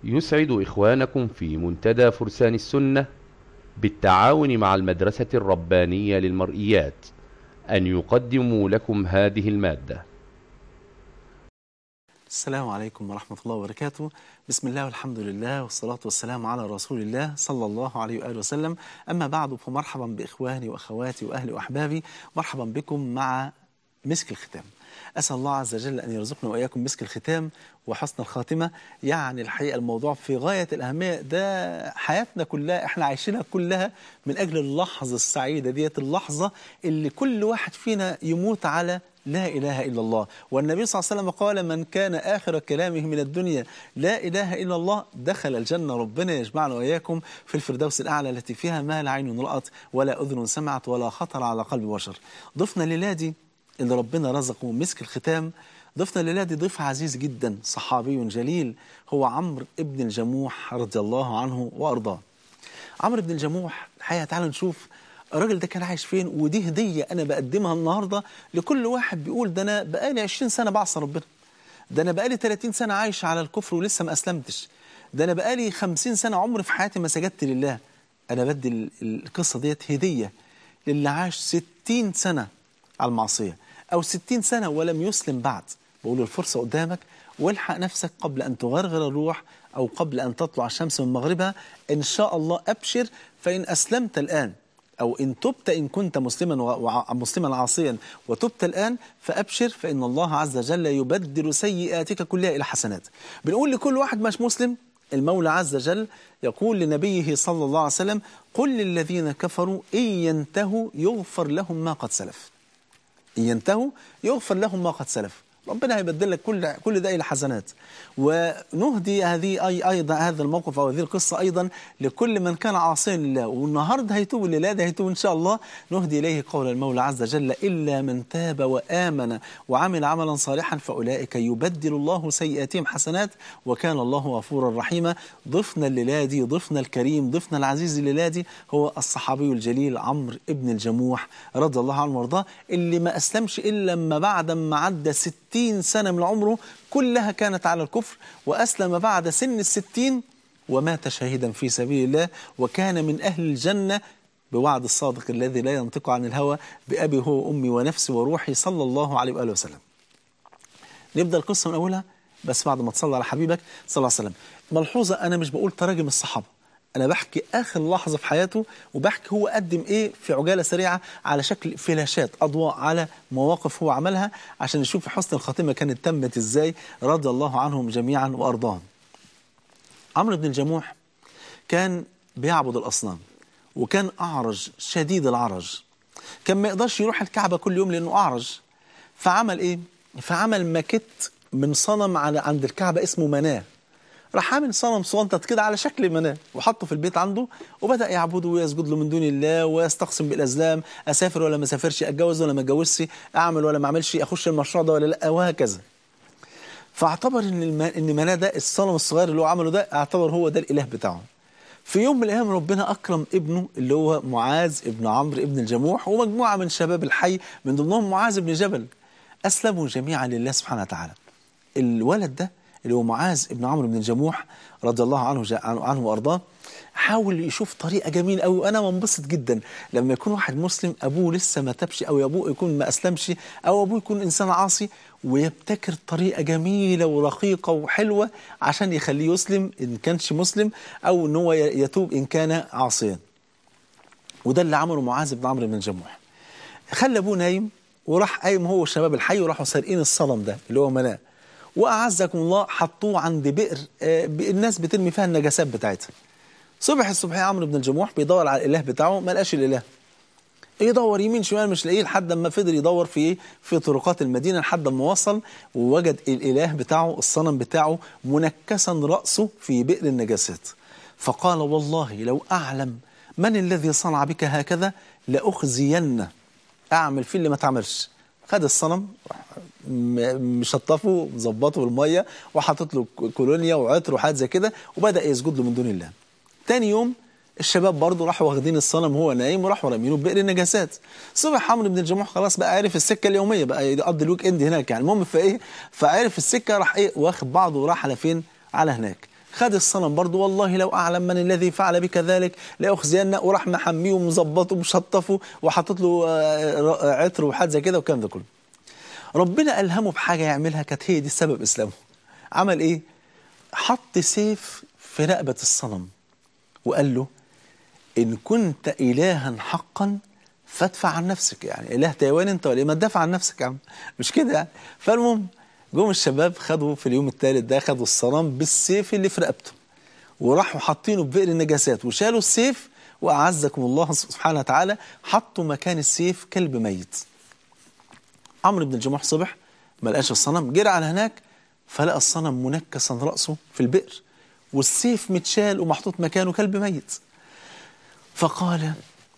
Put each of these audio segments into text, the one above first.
يسعد إخوانكم في منتدى فرسان السنة بالتعاون مع المدرسة الربانية للمرئيات أن يقدموا لكم هذه المادة السلام عليكم ورحمة الله وبركاته بسم الله والحمد لله والصلاة والسلام على رسول الله صلى الله عليه وآله وسلم أما بعد فمرحبا بإخواني وأخواتي وأهلي وأحبابي مرحبا بكم مع مسك الختام أسأل الله عز وجل أن يرزقنا وإياكم مسك الختام وحسن الخاتمة يعني الحقيقة الموضوع في غاية الأهمية ده حياتنا كلها إحنا عايشينها كلها من أجل اللحظة السعيدة ديت اللحظة اللي كل واحد فينا يموت على لا إله إلا الله والنبي صلى الله عليه وسلم قال من كان آخر كلامه من الدنيا لا إله إلا الله دخل الجنة ربنا يجمعنا وإياكم في الفردوس الأعلى التي فيها ما لا عين رأت ولا أذن سمعت ولا خطر على قلب بشر ضفنا ليلادي اللي ربنا رزقه مسك الختام ضفنا ليلادي ضيف عزيز جدا صحابي جليل هو عمرو ابن الجموح رضي الله عنه وأرضاه عمرو بن الجموح الحقيقة تعالوا نشوف الراجل ده كان عايش فين ودي هدية أنا بقدمها النهاردة لكل واحد بيقول ده أنا بقالي 20 سنة بعصى ربنا ده أنا بقالي 30 سنة عايش على الكفر ولسه ما أسلمتش ده أنا بقالي 50 سنة عمري في حياتي ما سجدت لله أنا بدي ال- القصة ديت هدية للي عاش 60 سنة على المعصية أو 60 سنة ولم يسلم بعد بقول الفرصة قدامك والحق نفسك قبل أن تغرغر الروح أو قبل أن تطلع الشمس من مغربها إن شاء الله أبشر فإن أسلمت الآن أو إن تبت إن كنت مسلما وع- مسلما عاصيا وتبت الآن فأبشر فإن الله عز وجل يبدل سيئاتك كلها إلى حسنات بنقول لكل واحد مش مسلم المولى عز وجل يقول لنبيه صلى الله عليه وسلم قل للذين كفروا إن ينتهوا يغفر لهم ما قد سلف إن ينتهوا يغفر لهم ما قد سلف ربنا هيبدل لك كل كل ده الى حسنات ونهدي هذه اي ايضا هذا الموقف او هذه القصه ايضا لكل من كان عاصيا لله والنهارده هيتوب الليله ده هيتوب ان شاء الله نهدي اليه قول المولى عز وجل الا من تاب وامن وعمل عملا صالحا فاولئك يبدل الله سيئاتهم حسنات وكان الله غفورا رحيما ضفنا الليله دي ضفنا الكريم ضفنا العزيز الليله دي هو الصحابي الجليل عمرو ابن الجموح رضي الله عنه وارضاه اللي ما اسلمش الا لما بعد ما عدى 60 سنه من عمره كلها كانت على الكفر واسلم بعد سن الستين ومات شهيدا في سبيل الله وكان من اهل الجنه بوعد الصادق الذي لا ينطق عن الهوى بأبي هو وأمي ونفسي وروحي صلى الله عليه وآله وسلم نبدأ القصة من أولها بس بعد ما تصلى على حبيبك صلى الله عليه وسلم ملحوظة أنا مش بقول تراجم الصحابة أنا بحكي آخر لحظة في حياته وبحكي هو قدم إيه في عجالة سريعة على شكل فلاشات أضواء على مواقف هو عملها عشان نشوف حسن الخاتمة كانت تمت إزاي رضي الله عنهم جميعا وأرضاهم عمرو بن الجموح كان بيعبد الأصنام وكان أعرج شديد العرج كان ما يقدرش يروح الكعبة كل يوم لأنه أعرج فعمل إيه؟ فعمل ماكيت من صنم على عند الكعبة اسمه مناه راح عامل صنم صغنطط كده على شكل مناه وحطه في البيت عنده وبدأ يعبده ويسجد له من دون الله ويستقسم بالأزلام أسافر ولا ما أسافرش أتجوز ولا ما أتجوزش أعمل ولا ما أعملش أخش المشروع ده ولا لا وهكذا فاعتبر ان الم... ان مناه ده الصنم الصغير اللي هو عمله ده اعتبر هو ده الاله بتاعه في يوم من الايام ربنا اكرم ابنه اللي هو معاذ ابن عمرو ابن الجموح ومجموعه من شباب الحي من ضمنهم معاذ بن جبل اسلموا جميعا لله سبحانه وتعالى الولد ده اللي هو معاذ ابن عمرو بن الجموح رضي الله عنه جا- عنه, عنه وارضاه حاول يشوف طريقه جميله قوي وانا منبسط جدا لما يكون واحد مسلم ابوه لسه ما تبش او ابوه يكون ما اسلمش او ابوه يكون انسان عاصي ويبتكر طريقه جميله ورقيقه وحلوه عشان يخليه يسلم ان كانش مسلم او ان هو ي- يتوب ان كان عاصيا وده اللي عمله معاذ بن عمرو بن الجموح خلى ابوه نايم وراح قايم هو وشباب الحي وراحوا سارقين الصنم ده اللي هو مناه واعزكم الله حطوه عند بئر آه، ب- الناس بترمي فيها النجاسات بتاعتها صبح الصبح عمرو بن الجموح بيدور على الاله بتاعه ما لقاش الاله يدور يمين شمال مش لاقيه لحد ما فضل يدور في ايه في طرقات المدينه لحد ما وصل ووجد الاله بتاعه الصنم بتاعه منكسا راسه في بئر النجاسات فقال والله لو اعلم من الذي صنع بك هكذا لاخزينه اعمل فيه اللي ما تعملش خد الصنم راح م- مشطفه مظبطه بالميه وحاطط له ك- كولونيا وعطر وحاجات زي كده وبدا يسجد له من دون الله تاني يوم الشباب برضه راحوا واخدين الصنم وهو نايم وراحوا رامينه بئر النجاسات صبح عمرو بن الجموح خلاص بقى عرف السكه اليوميه بقى يقضي الويك اند هناك يعني المهم فايه فعرف السكه راح ايه واخد بعضه وراح على فين على هناك خد الصنم برضه والله لو اعلم من الذي فعل بك ذلك لاخزينه وراح محميه ومظبطه ومشطفه وحاطط له آه، عطر وحاجه زي كده والكلام ده كله ربنا الهمه بحاجه يعملها كانت هي دي سبب اسلامه عمل ايه حط سيف في رقبه الصنم وقال له ان كنت الها حقا فادفع عن نفسك يعني اله تايوان انت ولا إيه؟ ما تدافع عن نفسك يا عم مش كده يعني فالمهم جم الشباب خدوا في اليوم الثالث ده خدوا الصنم بالسيف اللي في رقبته وراحوا حاطينه في بئر النجاسات وشالوا السيف واعزكم الله سبحانه وتعالى حطوا مكان السيف كلب ميت عمرو بن الجموح صبح ما لقاش الصنم جرى على هناك فلقى الصنم منكسا راسه في البئر والسيف متشال ومحطوط مكانه كلب ميت فقال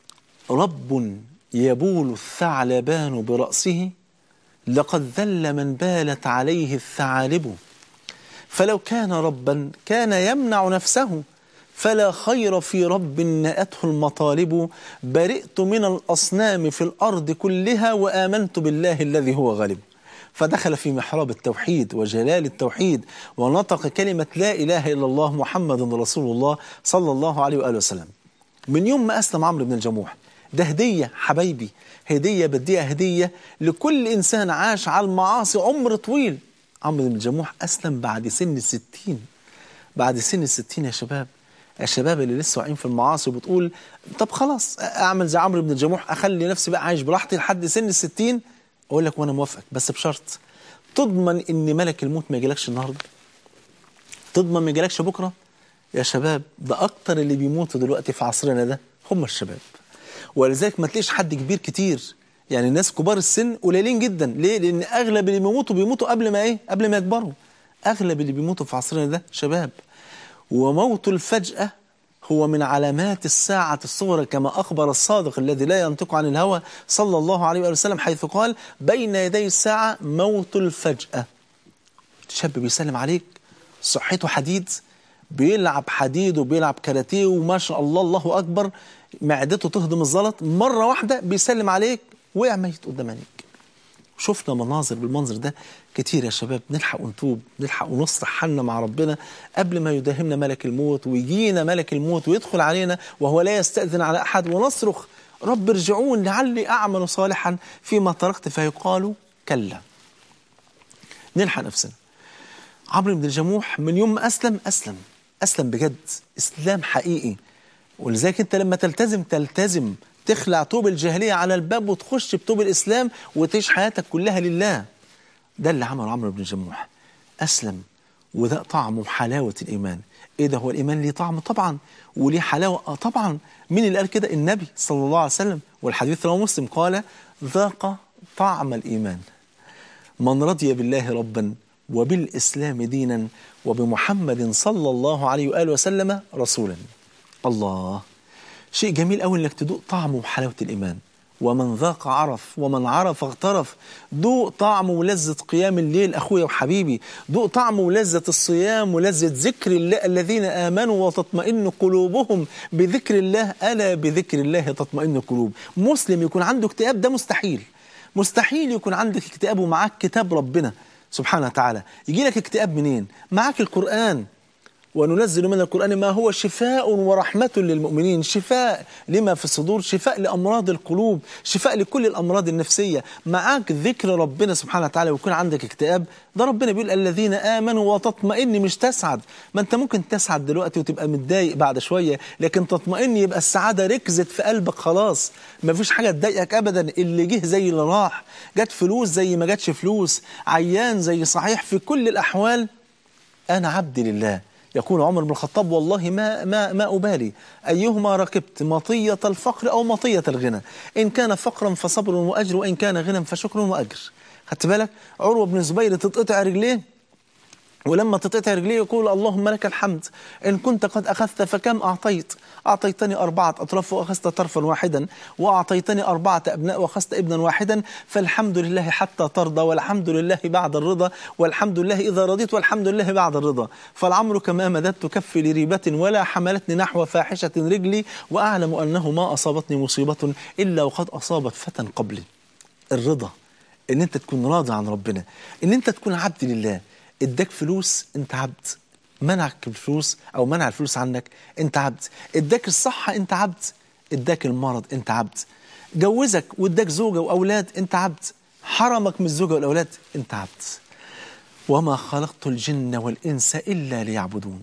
رب يبول الثعلبان برأسه لقد ذل من بالت عليه الثعالب فلو كان ربا كان يمنع نفسه فلا خير في رب نأته المطالب برئت من الأصنام في الأرض كلها وآمنت بالله الذي هو غالب فدخل في محراب التوحيد وجلال التوحيد ونطق كلمة لا إله إلا الله محمد رسول الله صلى الله عليه وآله وسلم من يوم ما أسلم عمرو بن الجموح ده هدية حبايبي هدية بديها هدية لكل إنسان عاش على المعاصي عمر طويل عمرو بن الجموح أسلم بعد سن الستين بعد سن الستين يا شباب يا شباب اللي لسه واقعين في المعاصي وبتقول طب خلاص أعمل زي عمرو بن الجموح أخلي نفسي بقى عايش براحتي لحد سن الستين أقول لك وأنا موافقك بس بشرط تضمن إن ملك الموت ما يجيلكش النهارده تضمن ما يجيلكش بكره يا شباب ده اكتر اللي بيموتوا دلوقتي في عصرنا ده هم الشباب ولذلك ما تلاقيش حد كبير كتير يعني الناس كبار السن قليلين جدا ليه لان اغلب اللي بيموتوا بيموتوا قبل ما ايه قبل ما يكبروا اغلب اللي بيموتوا في عصرنا ده شباب وموت الفجأة هو من علامات الساعة الصغرى كما أخبر الصادق الذي لا ينطق عن الهوى صلى الله عليه وآله وسلم حيث قال بين يدي الساعة موت الفجأة شاب بيسلم عليك صحته حديد بيلعب حديد وبيلعب كاراتيه وما شاء الله الله اكبر معدته تهضم الزلط مره واحده بيسلم عليك وقع ميت قدام عينيك شفنا مناظر بالمنظر ده كتير يا شباب نلحق ونتوب نلحق ونصلح حالنا مع ربنا قبل ما يداهمنا ملك الموت ويجينا ملك الموت ويدخل علينا وهو لا يستأذن على أحد ونصرخ رب ارجعون لعلي أعمل صالحا فيما تركت فيقال كلا نلحق نفسنا عمرو بن الجموح من يوم ما أسلم أسلم أسلم بجد إسلام حقيقي ولذلك أنت لما تلتزم تلتزم تخلع طوب الجاهلية على الباب وتخش بطوب الإسلام وتعيش حياتك كلها لله ده اللي عمله عمرو بن الجموح أسلم وده طعم وحلاوة الإيمان إيه ده هو الإيمان ليه طعم طبعا وليه حلاوة آه طبعا مين اللي قال كده النبي صلى الله عليه وسلم والحديث رواه مسلم قال ذاق طعم الإيمان من رضي بالله ربا وبالإسلام دينا وبمحمد صلى الله عليه وآله وسلم رسولا الله شيء جميل قوي انك تدوق طعم وحلاوة الإيمان ومن ذاق عرف ومن عرف اغترف دوق طعم ولذة قيام الليل أخويا وحبيبي دوق طعم ولذة الصيام ولذة ذكر الله الذين آمنوا وتطمئن قلوبهم بذكر الله ألا بذكر الله تطمئن القلوب مسلم يكون عنده اكتئاب ده مستحيل مستحيل يكون عندك اكتئاب ومعاك كتاب ربنا سبحانه وتعالى يجي لك اكتئاب منين معاك القرآن وننزل من القرآن ما هو شفاء ورحمة للمؤمنين شفاء لما في الصدور شفاء لأمراض القلوب شفاء لكل الأمراض النفسية معاك ذكر ربنا سبحانه وتعالى ويكون عندك اكتئاب ده ربنا بيقول الذين آمنوا وتطمئن مش تسعد ما انت ممكن تسعد دلوقتي وتبقى متضايق بعد شوية لكن تطمئن يبقى السعادة ركزت في قلبك خلاص ما فيش حاجة تضايقك أبدا اللي جه زي اللي راح جت فلوس زي ما جاتش فلوس عيان زي صحيح في كل الأحوال أنا عبد لله يقول عمر بن الخطاب والله ما ما ما أبالي أيهما ركبت مطية الفقر أو مطية الغنى إن كان فقرا فصبر وأجر وإن كان غنى فشكر وأجر خدت بالك عروة بن الزبير تتقطع رجليه ولما تتقطع رجليه يقول اللهم لك الحمد إن كنت قد أخذت فكم أعطيت أعطيتني أربعة أطراف وأخذت طرفا واحدا وأعطيتني أربعة أبناء وأخذت ابنا واحدا فالحمد لله حتى ترضى والحمد لله بعد الرضا والحمد لله إذا رضيت والحمد لله بعد الرضا فالعمر كما مددت كفي لريبة ولا حملتني نحو فاحشة رجلي وأعلم أنه ما أصابتني مصيبة إلا وقد أصابت فتى قبلي الرضا ان انت تكون راضي عن ربنا ان انت تكون عبد لله اداك فلوس انت عبد منعك الفلوس او منع الفلوس عنك انت عبد اداك الصحه انت عبد اداك المرض انت عبد جوزك واداك زوجه واولاد انت عبد حرمك من الزوجه والاولاد انت عبد وما خلقت الجن والانس الا ليعبدون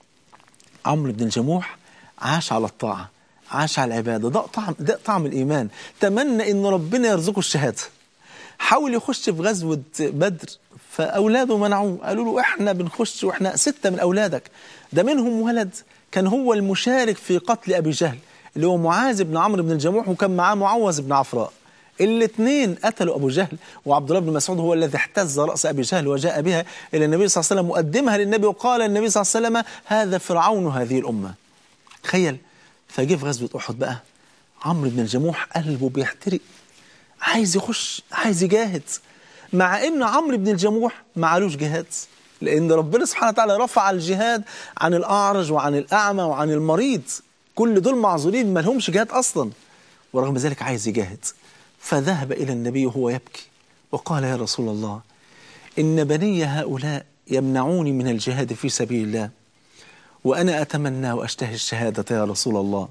عمرو بن الجموح عاش على الطاعه عاش على العباده ده طعم ده طعم الايمان تمنى ان ربنا يرزقه الشهاده حاول يخش في غزوه بدر فاولاده منعوه قالوا له احنا بنخش واحنا سته من اولادك ده منهم ولد كان هو المشارك في قتل ابي جهل اللي هو معاذ بن عمرو بن الجموح وكان معاه معوذ بن عفراء الاثنين قتلوا ابو جهل وعبد الله بن مسعود هو الذي احتز راس ابي جهل وجاء بها الى النبي صلى الله عليه وسلم مقدمها للنبي وقال النبي صلى الله عليه وسلم هذا فرعون هذه الامه تخيل فجه في غزوه احد بقى عمرو بن الجموح قلبه بيحترق عايز يخش عايز يجاهد مع ان عمرو بن الجموح معلوش جهاد لان ربنا سبحانه وتعالى رفع الجهاد عن الاعرج وعن الاعمى وعن المريض كل دول معذورين ما لهمش جهاد اصلا ورغم ذلك عايز يجاهد فذهب الى النبي وهو يبكي وقال يا رسول الله ان بني هؤلاء يمنعوني من الجهاد في سبيل الله وانا اتمنى واشتهي الشهاده يا رسول الله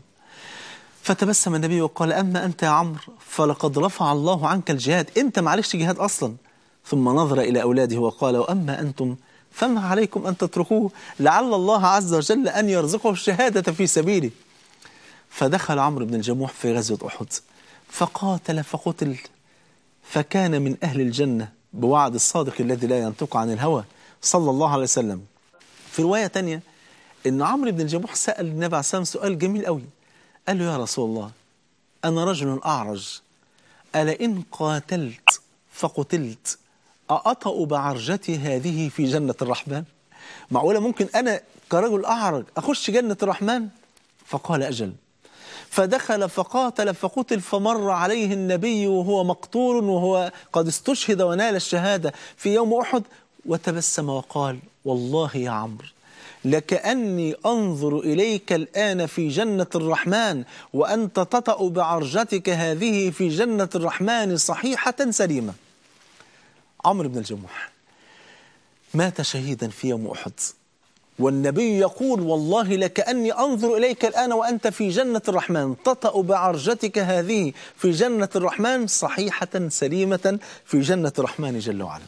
فتبسم النبي وقال أما أنت يا عمرو فلقد رفع الله عنك الجهاد أنت معلش جهاد أصلا ثم نظر إلى أولاده وقال وأما أنتم فما عليكم أن تتركوه لعل الله عز وجل أن يرزقه الشهادة في سبيله فدخل عمرو بن الجموح في غزوة أحد فقاتل فقتل فكان من أهل الجنة بوعد الصادق الذي لا ينطق عن الهوى صلى الله عليه وسلم في رواية تانية إن عمرو بن الجموح سأل النبي عليه الصلاة والسلام سؤال جميل قوي قال له يا رسول الله أنا رجل أعرج ألا إن قاتلت فقتلت أأطأ بعرجتي هذه في جنة الرحمن معقولة ممكن أنا كرجل أعرج أخش جنة الرحمن فقال أجل فدخل فقاتل فقتل فمر عليه النبي وهو مقتول وهو قد استشهد ونال الشهادة في يوم أحد وتبسم وقال والله يا عمرو لكأني أنظر إليك الآن في جنة الرحمن وأنت تطأ بعرجتك هذه في جنة الرحمن صحيحة سليمة عمرو بن الجموح مات شهيدا في يوم أحد والنبي يقول والله لكأني أنظر إليك الآن وأنت في جنة الرحمن تطأ بعرجتك هذه في جنة الرحمن صحيحة سليمة في جنة الرحمن جل وعلا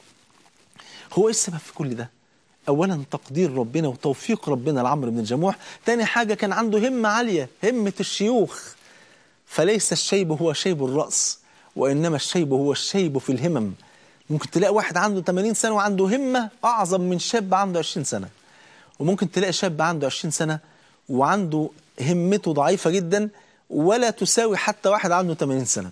هو إيه السبب في كل ده؟ اولا تقدير ربنا وتوفيق ربنا لعمرو بن الجموح تاني حاجه كان عنده همه عاليه همه الشيوخ فليس الشيب هو شيب الراس وانما الشيب هو الشيب في الهمم ممكن تلاقي واحد عنده 80 سنه وعنده همه اعظم من شاب عنده 20 سنه وممكن تلاقي شاب عنده 20 سنه وعنده همته ضعيفه جدا ولا تساوي حتى واحد عنده 80 سنه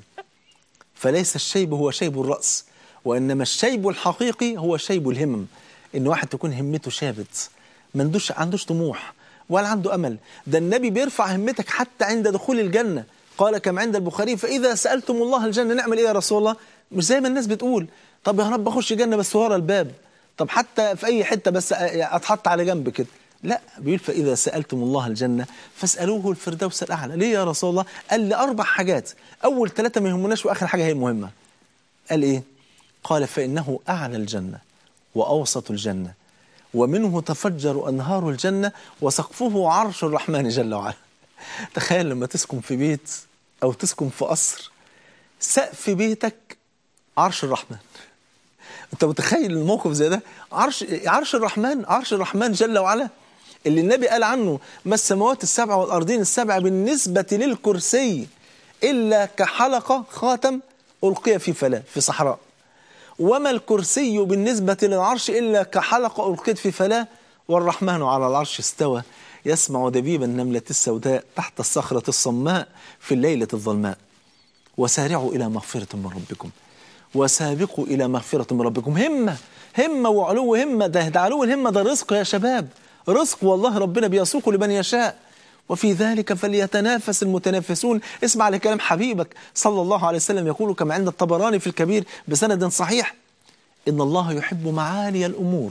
فليس الشيب هو شيب الراس وانما الشيب الحقيقي هو شيب الهمم ان واحد تكون همته شابت ما عندوش عندوش طموح ولا عنده امل ده النبي بيرفع همتك حتى عند دخول الجنه قال كما عند البخاري فاذا سالتم الله الجنه نعمل ايه يا رسول الله مش زي ما الناس بتقول طب يا رب اخش جنه بس ورا الباب طب حتى في اي حته بس اتحط على جنب كده لا بيقول فاذا سالتم الله الجنه فاسالوه الفردوس الاعلى ليه يا رسول الله قال لي اربع حاجات اول ثلاثه ما يهمناش واخر حاجه هي المهمه قال ايه قال فانه اعلى الجنه وأوسط الجنة ومنه تفجر أنهار الجنة وسقفه عرش الرحمن جل وعلا تخيل لما تسكن في بيت أو تسكن في قصر سقف بيتك عرش الرحمن انت متخيل الموقف زي ده عرش عرش الرحمن عرش الرحمن جل وعلا اللي النبي قال عنه ما السماوات السبع والارضين السبع بالنسبه للكرسي الا كحلقه خاتم القي في فلاه في صحراء وما الكرسي بالنسبة للعرش إلا كحلقة ألقيت في فلاة والرحمن على العرش استوى يسمع دبيب النملة السوداء تحت الصخرة الصماء في الليلة الظلماء وسارعوا إلى مغفرة من ربكم وسابقوا إلى مغفرة من ربكم همة همة وعلو همة ده, ده علو الهمة ده رزق يا شباب رزق والله ربنا بيسوق لمن يشاء وفي ذلك فليتنافس المتنافسون اسمع لكلام حبيبك صلى الله عليه وسلم يقول كما عند الطبراني في الكبير بسند صحيح إن الله يحب معالي الأمور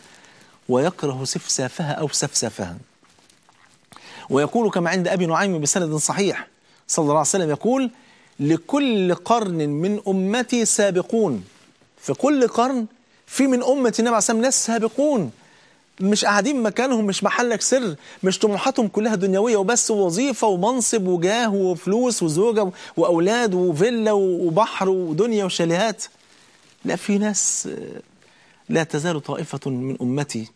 ويكره سفسافها أو سفسافها ويقول كما عند أبي نعيم بسند صحيح صلى الله عليه وسلم يقول لكل قرن من أمتي سابقون في كل قرن في من أمة النبي عليه الصلاة والسلام ناس سابقون مش قاعدين مكانهم مش محلك سر مش طموحاتهم كلها دنيويه وبس ووظيفه ومنصب وجاه وفلوس وزوجه واولاد وفيلا وبحر ودنيا وشاليهات لا في ناس آه، لا تزال طائفه من امتي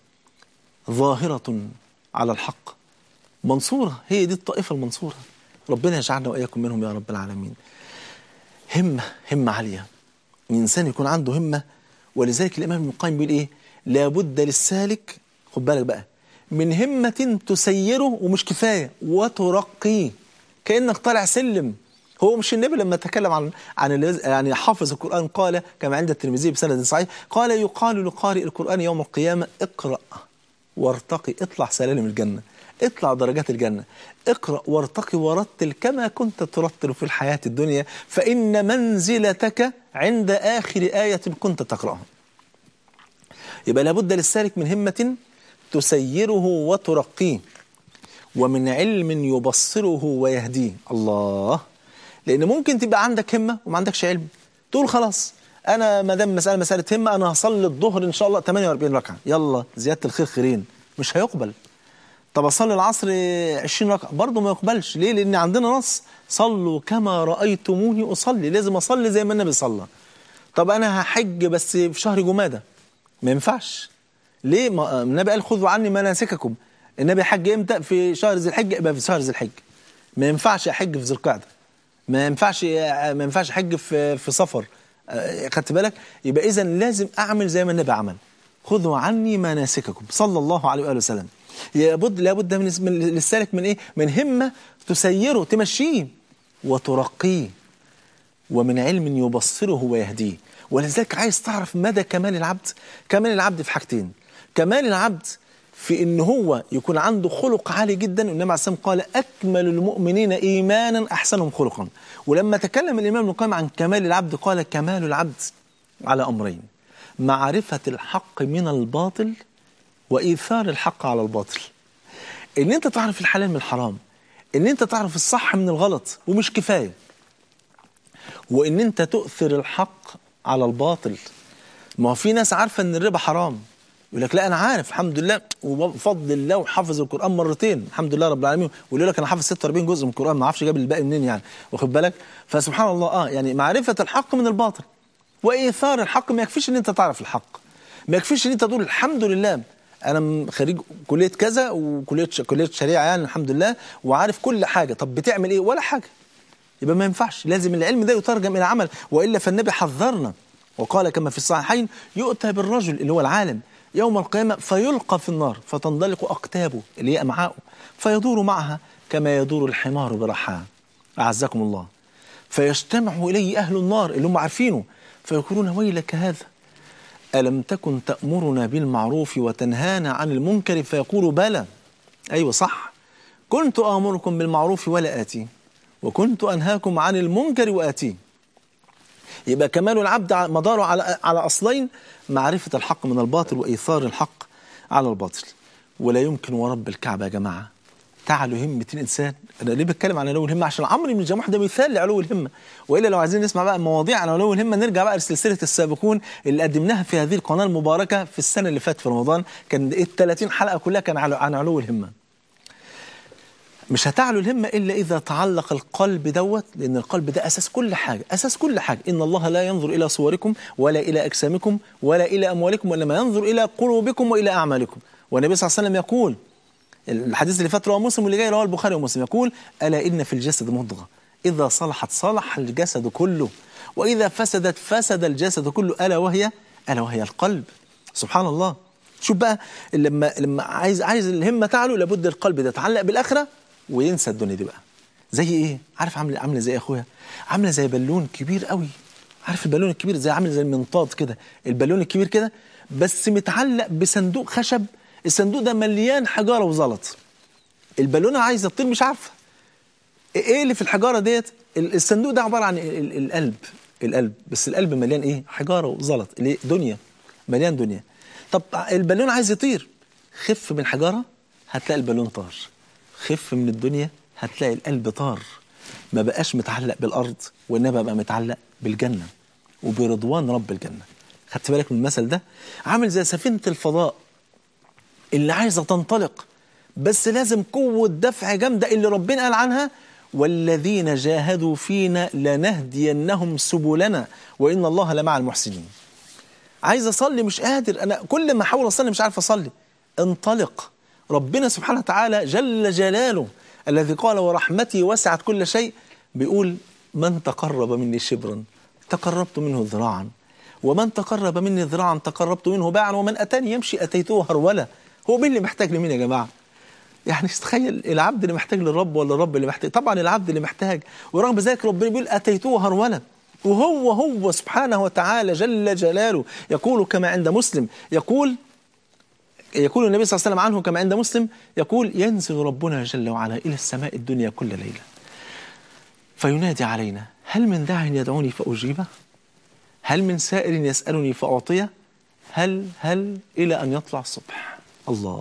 ظاهره على الحق منصوره هي دي الطائفه المنصوره ربنا يجعلنا واياكم منهم يا رب العالمين همه همه عاليه الانسان يكون عنده همه ولذلك الامام ابن القيم بيقول ايه لابد للسالك خد بالك بقى من همة تسيره ومش كفاية وترقيه كأنك طالع سلم هو مش النبي لما تكلم عن عن الذي- يعني حافظ القرآن قال كما عند الترمذي بسند صحيح قال يقال لقارئ القرآن يوم القيامة اقرأ وارتقي اطلع سلالم الجنة اطلع درجات الجنة اقرأ وارتقي ورتل كما كنت ترتل في الحياة الدنيا فإن منزلتك عند آخر آية كنت تقرأها يبقى لابد للسالك من همة تسيره وترقيه ومن علم يبصره ويهديه الله لأن ممكن تبقى عندك همة وما عندكش علم تقول خلاص أنا ما دام مسألة مسألة همة أنا هصلي الظهر إن شاء الله 48 ركعة يلا زيادة الخير خيرين مش هيقبل طب اصلي العصر 20 ركعه برضه ما يقبلش ليه لان عندنا نص صلوا كما رايتموني اصلي لازم اصلي زي ما النبي صلى طب انا هحج بس في شهر جماده ما ينفعش ليه ما النبي قال خذوا عني مناسككم النبي حج امتى في شهر ذي الحجه يبقى في شهر ذي الحجه ما ينفعش احج في ذي القعده ما ينفعش ما ينفعش احج في في سفر آه، خدت بالك يبقى اذا لازم اعمل زي ما النبي عمل خذوا عني مناسككم صلى الله عليه واله وسلم لابد لابد من من- للسالك من ايه من همه تسيره تمشيه وترقيه ومن علم يبصره ويهديه ولذلك عايز تعرف مدى كمال العبد كمال العبد في حاجتين كمال العبد في ان هو يكون عنده خلق عالي جدا النبي عليه الصلاه والسلام قال اكمل المؤمنين ايمانا احسنهم خلقا ولما تكلم الامام ابن القيم عن كمال العبد قال كمال العبد على امرين معرفه الحق من الباطل وايثار الحق على الباطل ان انت تعرف الحلال من الحرام ان انت تعرف الصح من الغلط ومش كفايه وان انت تؤثر الحق على الباطل ما هو في ناس عارفه ان الربا حرام يقول لك لا انا عارف الحمد لله وبفضل الله وحافظ القران مرتين الحمد لله رب العالمين ويقول لك انا حافظ 46 جزء من القران ما اعرفش جاب الباقي منين يعني واخد بالك فسبحان الله اه يعني معرفه الحق من الباطل وايثار الحق ما يكفيش ان انت تعرف الحق ما يكفيش ان انت تقول الحمد لله انا م- خريج كليه كذا وكليه ش- كليه شريعه يعني الحمد لله وعارف كل حاجه طب بتعمل ايه ولا حاجه يبقى ما ينفعش لازم العلم ده يترجم الى عمل والا فالنبي حذرنا وقال كما في الصحيحين يؤتى بالرجل اللي هو العالم يوم القيامه فيلقى في النار فتنطلق اقتابه اللي هي امعاؤه فيدور معها كما يدور الحمار برحاه اعزكم الله فيجتمع اليه اهل النار اللي هم عارفينه فيقولون ويلك هذا ألم تكن تأمرنا بالمعروف وتنهانا عن المنكر فيقول بلى أيوة صح كنت آمركم بالمعروف ولا آتي وكنت أنهاكم عن المنكر وآتيه يبقى كمال العبد ع- مداره على على أصلين معرفة الحق من الباطل وإيثار الحق على الباطل ولا يمكن ورب الكعبة يا جماعة تعلو همة الإنسان أنا ليه بتكلم عن علو الهمة عشان عمرو بن الجموح ده مثال لعلو الهمة وإلا لو عايزين نسمع بقى مواضيع عن علو الهمة نرجع بقى لسلسلة السابقون اللي قدمناها في هذه القناة المباركة في السنة اللي فاتت في رمضان كان ال 30 حلقة كلها كان على- عن علو الهمة مش هتعلو الهمة إلا إذا تعلق القلب دوت لأن القلب ده أساس كل حاجة أساس كل حاجة إن الله لا ينظر إلى صوركم ولا إلى أجسامكم ولا إلى أموالكم وإنما ينظر إلى قلوبكم وإلى أعمالكم والنبي صلى الله عليه وسلم يقول الحديث اللي فات رواه مسلم واللي جاي رواه البخاري ومسلم يقول ألا إن في الجسد مضغة إذا صلحت صلح الجسد كله وإذا فسدت فسد الجسد كله ألا وهي ألا وهي القلب سبحان الله شوف بقى لما لما عايز عايز الهمه تعلو لابد القلب ده يتعلق بالاخره وينسى الدنيا دي بقى زي ايه عارف عامله عامله زي إيه يا اخويا عامله زي بالون كبير قوي عارف البالون الكبير زي عامل زي المنطاد كده البالون الكبير كده بس متعلق بصندوق خشب الصندوق ده مليان حجاره وزلط البالونه عايزه تطير مش عارفه ايه اللي في الحجاره ديت ال- الصندوق ده عباره عن ال- ال- القلب القلب بس القلب مليان ايه حجاره وزلط اللي هي دنيا مليان دنيا طب البالون عايز يطير خف من الحجاره هتلاقي البالون طار خف من الدنيا هتلاقي القلب طار ما بقاش متعلق بالارض وانما بقى متعلق بالجنه وبرضوان رب الجنه خدت بالك من المثل ده عامل زي سفينه الفضاء اللي عايزة تنطلق بس لازم قوة دفع جامدة اللي ربنا قال عنها والذين جاهدوا فينا لنهدينهم سبلنا وإن الله لمع المحسنين عايز أصلي مش قادر أنا كل ما أحاول أصلي مش عارف أصلي انطلق ربنا سبحانه وتعالى جل جلاله الذي قال ورحمتي وسعت كل شيء بيقول من تقرب مني شبرا تقربت منه ذراعا ومن تقرب مني ذراعا تقربت منه باعا ومن أتاني يمشي أتيته هرولة هو مين اللي محتاج لمين يا جماعة يعني تخيل العبد اللي محتاج للرب ولا الرب اللي محتاج طبعا العبد اللي محتاج ورغم ذلك ربنا بيقول أتيته هرولة وهو هو سبحانه وتعالى جل جلاله يقول كما عند مسلم يقول يقول النبي صلى الله عليه وسلم عنه كما عند مسلم يقول ينزل ربنا جل وعلا إلى السماء الدنيا كل ليلة فينادي علينا هل من داع يدعوني فأجيبه هل من سائر يسألني فأعطيه هل هل إلى أن يطلع الصبح الله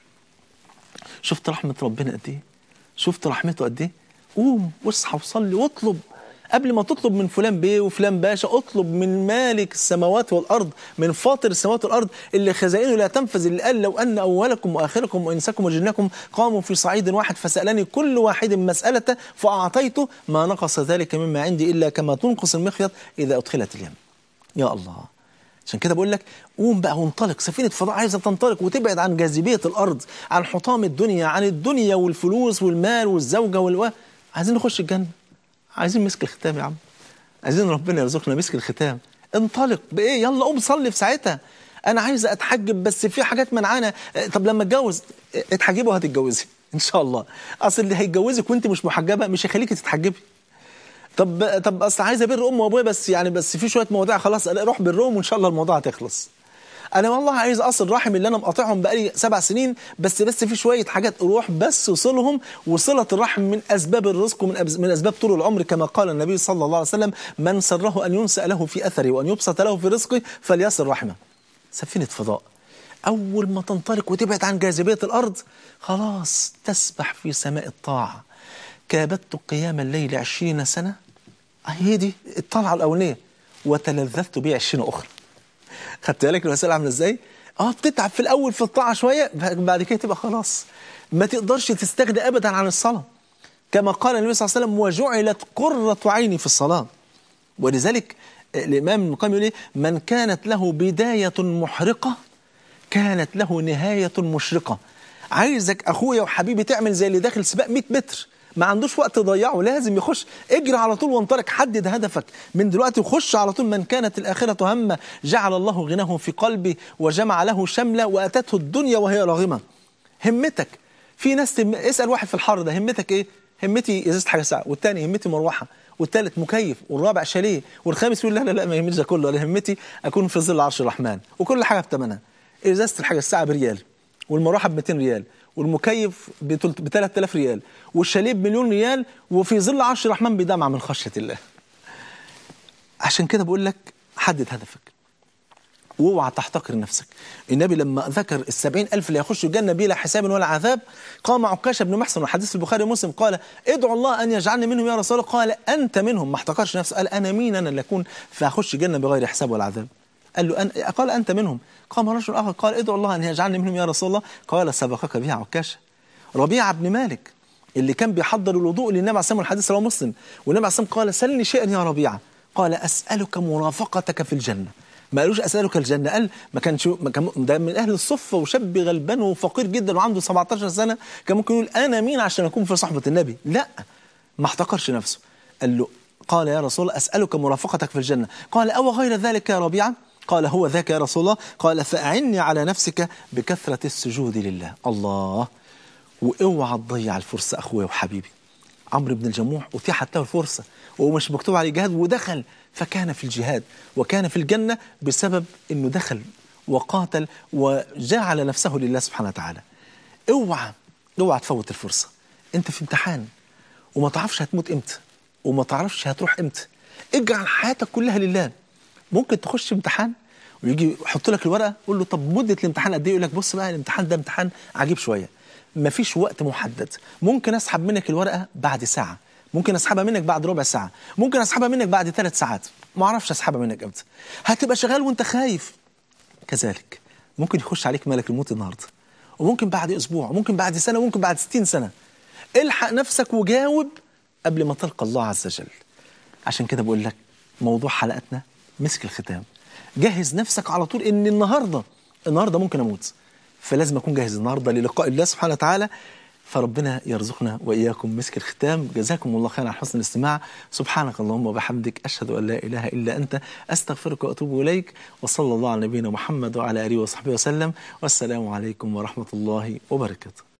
شفت رحمة ربنا قد إيه شفت رحمته قد إيه قوم واصحى وصلي واطلب قبل ما تطلب من فلان بيه وفلان باشا اطلب من مالك السماوات والارض من فاطر السماوات والارض اللي خزائنه لا تنفذ اللي قال لو ان اولكم واخركم وانسكم وجنكم قاموا في صعيد واحد فسالني كل واحد مسالته فاعطيته ما نقص ذلك مما عندي الا كما تنقص المخيط اذا ادخلت اليم يا الله عشان كده بقول لك قوم بقى وانطلق سفينه فضاء عايزه تنطلق وتبعد عن جاذبيه الارض عن حطام الدنيا عن الدنيا والفلوس والمال والزوجه والو عايزين نخش الجنه عايزين مسك الختام يا عم عايزين ربنا يرزقنا مسك الختام انطلق بايه يلا قوم صلي في ساعتها انا عايز اتحجب بس في حاجات منعانا طب لما اتجوز اتحجبي وهتتجوزي ان شاء الله اصل اللي هيتجوزك وانت مش محجبه مش هيخليكي تتحجبي طب طب اصل عايز ابر امي وابويا بس يعني بس في شويه مواضيع خلاص روح برهم وان شاء الله الموضوع هتخلص انا والله عايز اصل رحم اللي انا مقاطعهم بقالي سبع سنين بس بس في شويه حاجات روح بس وصلهم وصله الرحم من اسباب الرزق ومن من اسباب طول العمر كما قال النبي صلى الله عليه وسلم من سره ان ينسى له في اثره وان يبسط له في رزقه فليصل رحمه سفينه فضاء اول ما تنطلق وتبعد عن جاذبيه الارض خلاص تسبح في سماء الطاعه كابدت قيام الليل عشرين سنه هي دي الطلعه الاولانيه وتلذذت بيه عشرين اخرى خدت بالك المسألة عاملة ازاي؟ اه بتتعب في الأول في الطاعة شوية بعد كده تبقى خلاص ما تقدرش تستغني أبدا عن الصلاة كما قال النبي صلى الله عليه وسلم وجعلت قرة عيني في الصلاة ولذلك الإمام ابن القيم يقول إيه؟ من كانت له بداية محرقة كانت له نهاية مشرقة عايزك أخويا وحبيبي تعمل زي اللي داخل سباق 100 متر ما عندوش وقت يضيعه لازم يخش اجري على طول وانطلق حدد هدفك من دلوقتي وخش على طول من كانت الآخرة همه جعل الله غناه في قلبي وجمع له شملة وأتته الدنيا وهي راغمة همتك في ناس تم... اسأل واحد في الحر ده همتك ايه همتي ازازة حاجة ساعة والتاني همتي مروحة والثالث مكيف والرابع شاليه والخامس يقول لا لا لا ما يهمنيش ده كله انا همتي اكون في ظل عرش الرحمن وكل حاجه بثمنها ازازه الحاجه الساعه بريال والمروحه ب 200 ريال والمكيف ب 3000 ريال والشاليه بمليون ريال وفي ظل عرش الرحمن بدمعه من خشيه الله عشان كده بقول لك حدد هدفك واوعى تحتقر نفسك النبي لما ذكر السبعين ألف اللي يخشوا الجنة بلا حساب ولا عذاب قام عكاشة بن محسن والحديث في البخاري ومسلم قال ادعو الله أن يجعلني منهم يا رسول الله قال أنت منهم ما احتقرش نفسه قال أنا مين أنا اللي أكون فأخش الجنة بغير حساب ولا عذاب قال له أن... قال أنت منهم قام رجل آخر قال ادعو الله أن يجعلني منهم يا رسول الله قال سبقك بها عكاشة ربيعة بن مالك اللي كان بيحضر الوضوء للنبي عليه الصلاه والحديث رواه مسلم والنبي عليه الصلاه قال سلني شيئا يا ربيعه قال اسالك مرافقتك في الجنه ما قالوش اسالك الجنه قال ما كانش ما كان ده من اهل الصفه وشاب غلبان وفقير جدا وعنده 17 سنه كان ممكن يقول انا مين عشان اكون في صحبه النبي لا ما احتقرش نفسه قال له قال يا رسول الله اسالك مرافقتك في الجنه قال او غير ذلك يا ربيعه قال هو ذاك يا رسول الله قال فاعني على نفسك بكثره السجود لله الله واوعى تضيع الفرصه اخويا وحبيبي عمرو بن الجموح اتيحت له الفرصه وهو مش مكتوب عليه جهاد ودخل فكان في الجهاد وكان في الجنه بسبب انه دخل وقاتل وجعل نفسه لله سبحانه وتعالى اوعى اوعى تفوت الفرصه انت في امتحان وما تعرفش هتموت امتى وما تعرفش هتروح امتى اجعل حياتك كلها لله ممكن تخش امتحان ويجي يحط لك الورقه قول له طب مده الامتحان قد ايه يقول لك بص بقى الامتحان ده امتحان عجيب شويه مفيش وقت محدد ممكن اسحب منك الورقه بعد ساعه ممكن اسحبها منك بعد ربع ساعه ممكن اسحبها منك بعد ثلاث ساعات ما اعرفش اسحبها منك امتى هتبقى شغال وانت خايف كذلك ممكن يخش عليك ملك الموت النهارده وممكن بعد أسبوع وممكن بعد سنة وممكن بعد ستين سنة الحق نفسك وجاوب قبل ما تلقى الله عز وجل عشان كده بقول لك موضوع حلقتنا مسك الختام جهز نفسك على طول ان النهارده النهارده ممكن اموت فلازم اكون جاهز النهارده للقاء الله سبحانه وتعالى فربنا يرزقنا واياكم مسك الختام جزاكم الله خيرا على حسن الاستماع سبحانك اللهم وبحمدك اشهد ان لا اله الا انت استغفرك واتوب اليك وصلى الله على نبينا محمد وعلى اله وصحبه وسلم والسلام عليكم ورحمه الله وبركاته